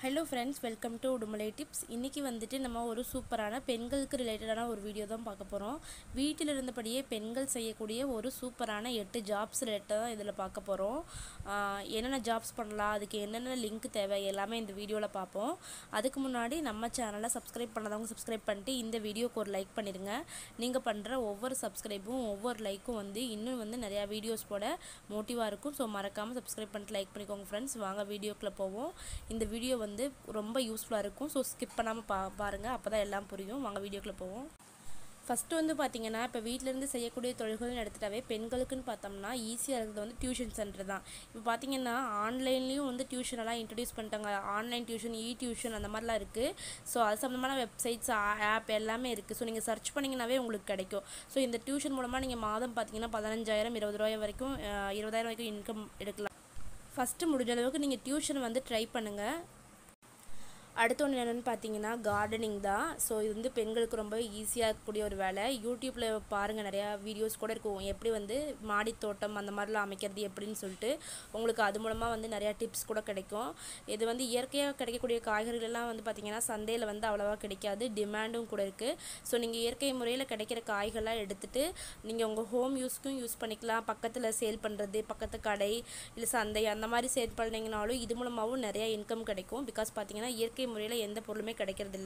hello friends welcome to Udumalai tips இன்றைக்கி வந்துட்டு நம்ம ஒரு சூப்பரான பெண்களுக்கு ரிலேட்டடான ஒரு வீடியோ தான் பார்க்க போகிறோம் வீட்டில் இருந்தபடியே பெண்கள் செய்யக்கூடிய ஒரு சூப்பரான எட்டு ஜாப்ஸ் ரிலேட்டட் தான் இதில் பார்க்க போகிறோம் என்னென்ன ஜாப்ஸ் பண்ணலாம் அதுக்கு என்னென்ன லிங்க் தேவை எல்லாமே இந்த வீடியோவில் பார்ப்போம் அதுக்கு முன்னாடி நம்ம சேனலை சப்ஸ்கிரைப் பண்ணாதவங்க சப்ஸ்கிரைப் பண்ணிட்டு இந்த வீடியோக்கு ஒரு லைக் பண்ணிடுங்க நீங்கள் பண்ணுற ஒவ்வொரு சப்ஸ்கிரைபும் ஒவ்வொரு லைக்கும் வந்து இன்னும் வந்து நிறையா வீடியோஸ் போட மோட்டிவாக இருக்கும் ஸோ மறக்காமல் சப்ஸ்கிரைப் பண்ணிட்டு லைக் பண்ணிக்கோங்க ஃப்ரெண்ட்ஸ் வாங்க வீடியோக்குள்ளே போவோம் இந்த வீடியோ வந்து ரொம்ப யூஸ்ஃபுல்லாக இருக்கும் ஸோ ஸ்கிப் பண்ணாமல் பா பாருங்கள் அப்போ தான் எல்லாம் புரியும் வாங்க வீடியோக்குள்ளே போவோம் ஃபஸ்ட்டு வந்து பார்த்தீங்கன்னா இப்போ வீட்டிலேருந்து செய்யக்கூடிய தொழில்கள்னு எடுத்துட்டாவே பெண்களுக்குன்னு பார்த்தோம்னா ஈஸியாக இருக்கிறது வந்து டியூஷன் சென்டர் தான் இப்போ பார்த்தீங்கன்னா ஆன்லைன்லேயும் வந்து டியூஷனெல்லாம் இன்ட்ரடியூஸ் பண்ணிட்டாங்க ஆன்லைன் டியூஷன் இ டியூஷன் அந்த மாதிரிலாம் இருக்குது ஸோ அது சம்மந்தமான வெப்சைட்ஸ் ஆப் எல்லாமே இருக்குது ஸோ நீங்கள் சர்ச் பண்ணிங்கனாவே உங்களுக்கு கிடைக்கும் ஸோ இந்த டியூஷன் மூலமாக நீங்கள் மாதம் பார்த்தீங்கன்னா பதினஞ்சாயிரம் இருபது ரூபாய் வரைக்கும் அஹ், இருபதாயிரம் வரைக்கும் இன்கம் எடுக்கலாம் ஃபஸ்ட்டு முடிஞ்ச அளவுக்கு நீங்கள் டியூஷன் வந்து ட்ரை பண்ணுங்கள் அடுத்த ஒன்று என்னென்னு பார்த்தீங்கன்னா கார்டனிங் தான் ஸோ இது வந்து பெண்களுக்கு ரொம்ப ஈஸியாக இருக்கக்கூடிய ஒரு வேலை யூடியூப்பில் பாருங்கள் நிறையா வீடியோஸ் கூட இருக்கும் எப்படி வந்து மாடி தோட்டம் அந்த மாதிரிலாம் அமைக்கிறது எப்படின்னு சொல்லிட்டு உங்களுக்கு அது மூலமாக வந்து நிறையா டிப்ஸ் கூட கிடைக்கும் இது வந்து இயற்கையாக கிடைக்கக்கூடிய காய்கறிகள் எல்லாம் வந்து பார்த்திங்கன்னா சந்தையில் வந்து அவ்வளோவா கிடைக்காது டிமாண்டும் கூட இருக்குது ஸோ நீங்கள் இயற்கை முறையில் கிடைக்கிற காய்கள்லாம் எடுத்துகிட்டு நீங்கள் உங்கள் ஹோம் யூஸ்க்கும் யூஸ் பண்ணிக்கலாம் பக்கத்தில் சேல் பண்ணுறது பக்கத்து கடை இல்லை சந்தை அந்த மாதிரி சேல் பண்ணிங்கனாலும் இது மூலமாகவும் நிறையா இன்கம் கிடைக்கும் பிகாஸ் பார்த்தீங்கன்னா இயற்கை முறையில் எந்த பொருளுமே கிடைக்கிறதில்ல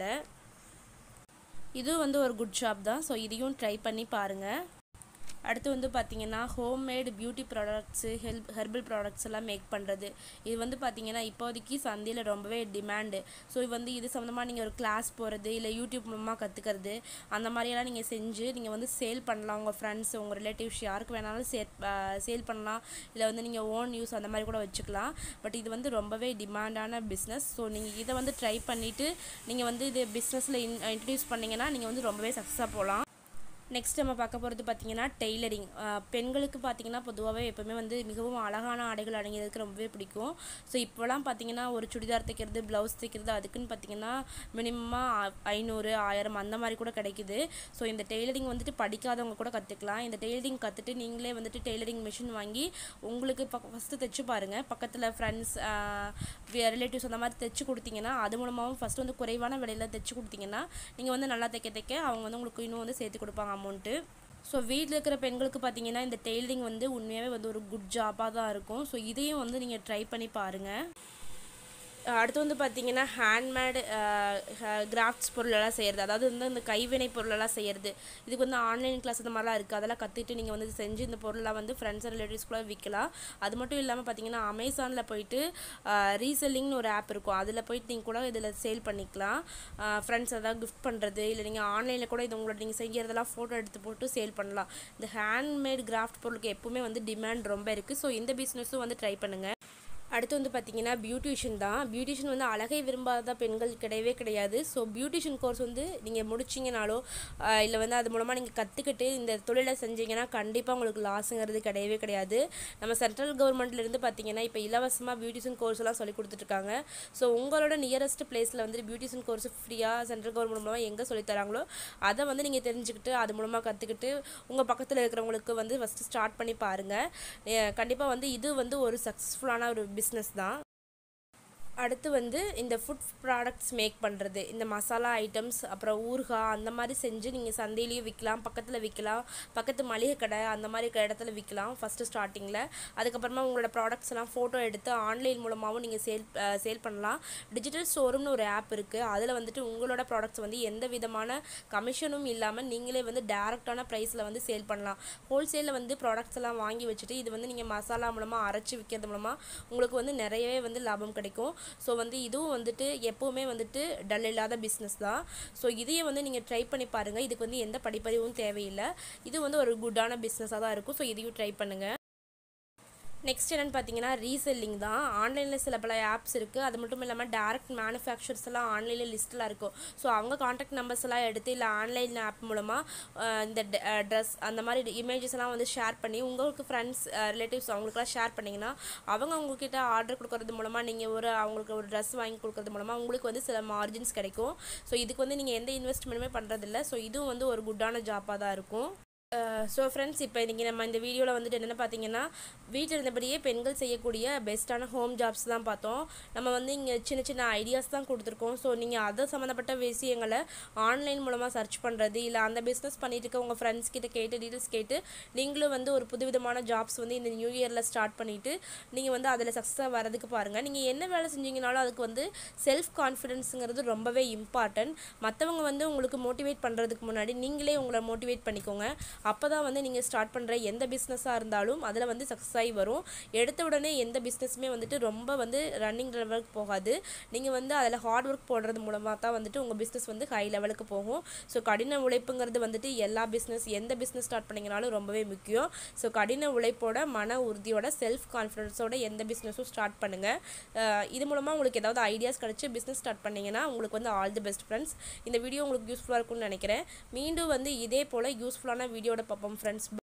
இதுவும் வந்து ஒரு குட் ஷாப் தான் ஸோ இதையும் ட்ரை பண்ணி பாருங்கள் அடுத்து வந்து பார்த்தீங்கன்னா homemade beauty products help herbal products எல்லாம் மேக் பண்ணுறது இது வந்து பார்த்தீங்கன்னா இப்போதைக்கு சந்தையில் ரொம்பவே டிமாண்டு ஸோ இது வந்து இது சம்மந்தமாக நீங்கள் ஒரு கிளாஸ் போகிறது இல்லை யூடியூப் மூலமாக கற்றுக்கிறது அந்த மாதிரியெல்லாம் நீங்கள் செஞ்சு நீங்கள் வந்து சேல் பண்ணலாம் உங்கள் ஃப்ரெண்ட்ஸ் உங்கள் ரிலேட்டிவ்ஸ் யாருக்கு வேணாலும் சேல் சேல் பண்ணலாம் இல்லை வந்து நீங்கள் ஓன் யூஸ் அந்த மாதிரி கூட வச்சுக்கலாம் பட் இது வந்து ரொம்பவே டிமாண்டான பிஸ்னஸ் ஸோ நீங்கள் இதை வந்து ட்ரை பண்ணிவிட்டு நீங்கள் வந்து இது பிஸ்னஸில் இன் இன்ட்ரடியூஸ் பண்ணிங்கன்னா நீங்கள் வந்து ரொம்பவே சக்ஸஸாக போகலாம் நெக்ஸ்ட் நம்ம பார்க்க போகிறது பார்த்தீங்கன்னா டெய்லரிங் பெண்களுக்கு பார்த்தீங்கன்னா பொதுவாகவே எப்போவுமே வந்து மிகவும் அழகான ஆடைகள் அணிகிறதுக்கு ரொம்பவே பிடிக்கும் ஸோ இப்போலாம் பார்த்தீங்கன்னா ஒரு சுடிதார் தைக்கிறது ப்ளவுஸ் தைக்கிறது அதுக்குன்னு பார்த்தீங்கன்னா மினிமமாக ஐநூறு ஆயிரம் அந்த மாதிரி கூட கிடைக்குது ஸோ இந்த டெய்லரிங் வந்துட்டு படிக்காதவங்க கூட கற்றுக்கலாம் இந்த டெய்லரிங் கற்றுட்டு நீங்களே வந்துட்டு டெய்லரிங் மிஷின் வாங்கி உங்களுக்கு பக்க ஃபஸ்ட்டு தைச்சு பாருங்கள் பக்கத்தில் ஃப்ரெண்ட்ஸ் ரிலேட்டிவ்ஸ் அந்த மாதிரி தைச்சு கொடுத்தீங்கன்னா அது மூலமாகவும் ஃபஸ்ட்டு வந்து குறைவான விலையில் தைச்சு கொடுத்தீங்கன்னா நீங்கள் வந்து நல்லா தைக்க தைக்க அவங்க வந்து உங்களுக்கு இன்னும் வந்து சேர்த்து கொடுப்பாங்க அமௌண்ட்டு ஸோ வீட்டில் இருக்கிற பெண்களுக்கு பார்த்தீங்கன்னா இந்த டெய்லரிங் வந்து உண்மையாகவே வந்து ஒரு குட் ஜாபாக தான் இருக்கும் ஸோ இதையும் வந்து நீங்கள் ட்ரை பண்ணி பாருங்கள் அடுத்து வந்து பார்த்தீங்கன்னா ஹேண்ட்மேடு கிராஃப்ட்ஸ் பொருளெல்லாம் செய்கிறது அதாவது வந்து இந்த கைவினை பொருளெல்லாம் செய்கிறது இதுக்கு வந்து ஆன்லைன் கிளாஸ் இந்த மாதிரிலாம் இருக்குது அதெல்லாம் கற்றுட்டு நீங்கள் வந்து செஞ்சு இந்த பொருளெல்லாம் வந்து ஃப்ரெண்ட்ஸ் ரிலேட்டிவ்ஸ் கூட விற்கலாம் அது மட்டும் இல்லாமல் பார்த்தீங்கன்னா அமேசானில் போயிட்டு ரீசெல்லிங்னு ஒரு ஆப் இருக்கும் அதில் போயிட்டு நீங்கள் கூட இதில் சேல் பண்ணிக்கலாம் ஃப்ரெண்ட்ஸ் ஏதாவது கிஃப்ட் பண்ணுறது இல்லை நீங்கள் ஆன்லைனில் கூட இது உங்களோட நீங்கள் செய்கிறதெல்லாம் ஃபோட்டோ எடுத்து போட்டு சேல் பண்ணலாம் இந்த ஹேண்ட்மேட் கிராஃப்ட் பொருளுக்கு எப்பவுமே வந்து டிமாண்ட் ரொம்ப இருக்குது ஸோ இந்த பிஸ்னஸும் வந்து ட்ரை பண்ணுங்கள் அடுத்து வந்து பார்த்தீங்கன்னா பியூட்டிஷியன் தான் பியூட்டிஷியன் வந்து அழகை விரும்பாத பெண்கள் கிடையவே கிடையாது ஸோ பியூட்டிஷியன் கோர்ஸ் வந்து நீங்கள் முடிச்சிங்கனாலோ இல்லை வந்து அது மூலமாக நீங்கள் கற்றுக்கிட்டு இந்த தொழிலை செஞ்சீங்கன்னா கண்டிப்பாக உங்களுக்கு லாஸுங்கிறது கிடையவே கிடையாது நம்ம சென்ட்ரல் கவர்மெண்ட்லேருந்து பார்த்தீங்கன்னா இப்போ இலவசமாக பியூட்டிஷியன் கோர்ஸ் எல்லாம் சொல்லி கொடுத்துட்ருக்காங்க ஸோ உங்களோட நியரஸ்ட் பிளேஸில் வந்து பியூட்டிஷியன் கோர்ஸ் ஃப்ரீயாக சென்ட்ரல் கவர்மெண்ட் மூலமாக எங்கே சொல்லித் தராங்களோ அதை வந்து நீங்கள் தெரிஞ்சுக்கிட்டு அது மூலமாக கற்றுக்கிட்டு உங்கள் பக்கத்தில் இருக்கிறவங்களுக்கு வந்து ஃபஸ்ட்டு ஸ்டார்ட் பண்ணி பாருங்கள் கண்டிப்பாக வந்து இது வந்து ஒரு சக்ஸஸ்ஃபுல்லான ஒரு பிஸ்னஸ் தான் அடுத்து வந்து இந்த ஃபுட் ப்ராடக்ட்ஸ் மேக் பண்ணுறது இந்த மசாலா ஐட்டம்ஸ் அப்புறம் ஊறுகாய் அந்த மாதிரி செஞ்சு நீங்கள் சந்தையிலையும் விற்கலாம் பக்கத்தில் விற்கலாம் பக்கத்து மளிகை கடை அந்த மாதிரி க- இடத்துல விற்கலாம் ஃபஸ்ட்டு ஸ்டார்டிங்கில் அதுக்கப்புறமா உங்களோட ப்ராடக்ட்ஸ் எல்லாம் ஃபோட்டோ எடுத்து ஆன்லைன் மூலமாகவும் நீங்கள் சேல் சேல் பண்ணலாம் டிஜிட்டல் ஸ்டோரும்னு ஒரு ஆப் இருக்குது அதில் வந்துட்டு உங்களோட ப்ராடக்ட்ஸ் வந்து எந்த விதமான கமிஷனும் இல்லாமல் நீங்களே வந்து டேரெக்டான ப்ரைஸில் வந்து சேல் பண்ணலாம் ஹோல்சேலில் வந்து ப்ராடக்ட்ஸ் எல்லாம் வாங்கி வச்சுட்டு இது வந்து நீங்கள் மசாலா மூலமாக அரைச்சி விற்கிறது மூலமாக உங்களுக்கு வந்து நிறையவே வந்து லாபம் கிடைக்கும் ஸோ வந்து இதுவும் வந்துட்டு எப்போவுமே வந்துட்டு டல் இல்லாத பிஸ்னஸ் தான் ஸோ இதையும் வந்து நீங்கள் ட்ரை பண்ணி பாருங்கள் இதுக்கு வந்து எந்த படிப்பறிவும் தேவையில்லை இது வந்து ஒரு குட்டான பிஸ்னஸாக தான் இருக்கும் ஸோ இதையும் ட்ரை பண்ணுங்கள் நெக்ஸ்ட் என்னென்னு பார்த்தீங்கன்னா ரீசெல்லிங் தான் ஆன்லைனில் சில பல ஆப்ஸ் இருக்குது அது மட்டும் இல்லாமல் டேரக்ட் மேனுஃபேக்சர்ஸ் எல்லாம் ஆன்லைனில் லிஸ்ட்டில் இருக்கும் ஸோ அவங்க காண்டாக்ட் நம்பர்ஸ் எல்லாம் எடுத்து இல்லை ஆன்லைன் ஆப் மூலமாக இந்த ட்ரெஸ் அந்த மாதிரி இமேஜஸ் எல்லாம் வந்து ஷேர் பண்ணி உங்களுக்கு ஃப்ரெண்ட்ஸ் ரிலேட்டிவ்ஸ் அவங்களுக்குலாம் ஷேர் பண்ணிங்கன்னா அவங்க உங்ககிட்ட ஆர்டர் கொடுக்கறது மூலமாக நீங்கள் ஒரு அவங்களுக்கு ஒரு ட்ரெஸ் வாங்கி கொடுக்கறது மூலமாக உங்களுக்கு வந்து சில மார்ஜின்ஸ் கிடைக்கும் ஸோ இதுக்கு வந்து நீங்கள் எந்த இன்வெஸ்ட்மெண்ட்டுமே பண்ணுறதில்ல ஸோ இதுவும் வந்து ஒரு குட்டான ஜாப்பாக தான் இருக்கும் ஸோ ஃப்ரெண்ட்ஸ் இப்போ இன்றைக்கி நம்ம இந்த வீடியோவில் வந்துட்டு என்னென்ன பார்த்தீங்கன்னா வீட்டில் இருந்தபடியே பெண்கள் செய்யக்கூடிய பெஸ்ட்டான ஹோம் ஜாப்ஸ் தான் பார்த்தோம் நம்ம வந்து இங்கே சின்ன சின்ன ஐடியாஸ் தான் கொடுத்துருக்கோம் ஸோ நீங்கள் அதை சம்மந்தப்பட்ட விஷயங்களை ஆன்லைன் மூலமாக சர்ச் பண்ணுறது இல்லை அந்த பிஸ்னஸ் பண்ணிட்டு இருக்க உங்கள் ஃப்ரெண்ட்ஸ் கிட்ட கேட்டு டீட்டெயில்ஸ் கேட்டு நீங்களும் வந்து ஒரு புதுவிதமான ஜாப்ஸ் வந்து இந்த நியூ இயரில் ஸ்டார்ட் பண்ணிவிட்டு நீங்கள் வந்து அதில் சக்ஸஸாக வரதுக்கு பாருங்கள் நீங்கள் என்ன வேலை செஞ்சீங்கனாலும் அதுக்கு வந்து செல்ஃப் கான்ஃபிடென்ஸுங்கிறது ரொம்பவே இம்பார்ட்டன்ட் மற்றவங்க வந்து உங்களுக்கு மோட்டிவேட் பண்ணுறதுக்கு முன்னாடி நீங்களே உங்களை மோட்டிவேட் பண்ணிக்கோங்க அப்போ தான் வந்து நீங்கள் ஸ்டார்ட் பண்ணுற எந்த பிஸ்னஸாக இருந்தாலும் அதில் வந்து சக்ஸஸ் ஆகி வரும் எடுத்த உடனே எந்த பிஸ்னஸுமே வந்துட்டு ரொம்ப வந்து ரன்னிங் லெவலுக்கு போகாது நீங்கள் வந்து அதில் ஹார்ட் ஒர்க் போடுறது மூலமாக தான் வந்துட்டு உங்கள் பிஸ்னஸ் வந்து ஹை லெவலுக்கு போகும் ஸோ கடின உழைப்புங்கிறது வந்துட்டு எல்லா பிஸ்னஸ் எந்த பிஸ்னஸ் ஸ்டார்ட் பண்ணிங்கனாலும் ரொம்பவே முக்கியம் ஸோ கடின உழைப்போட மன உறுதியோட செல்ஃப் கான்ஃபிடன்ஸோட எந்த பிஸ்னஸும் ஸ்டார்ட் பண்ணுங்கள் இது மூலமாக உங்களுக்கு ஏதாவது ஐடியாஸ் கிடச்சி பிஸ்னஸ் ஸ்டார்ட் பண்ணிங்கன்னா உங்களுக்கு வந்து ஆல் தி பெஸ்ட் ஃப்ரெண்ட்ஸ் இந்த வீடியோ உங்களுக்கு யூஸ்ஃபுல்லாக இருக்கும்னு நினைக்கிறேன் மீண்டும் வந்து இதே போல் யூஸ்ஃபுல்லான வீடியோட பார்ப்போம் ஃப்ரெண்ட்ஸ்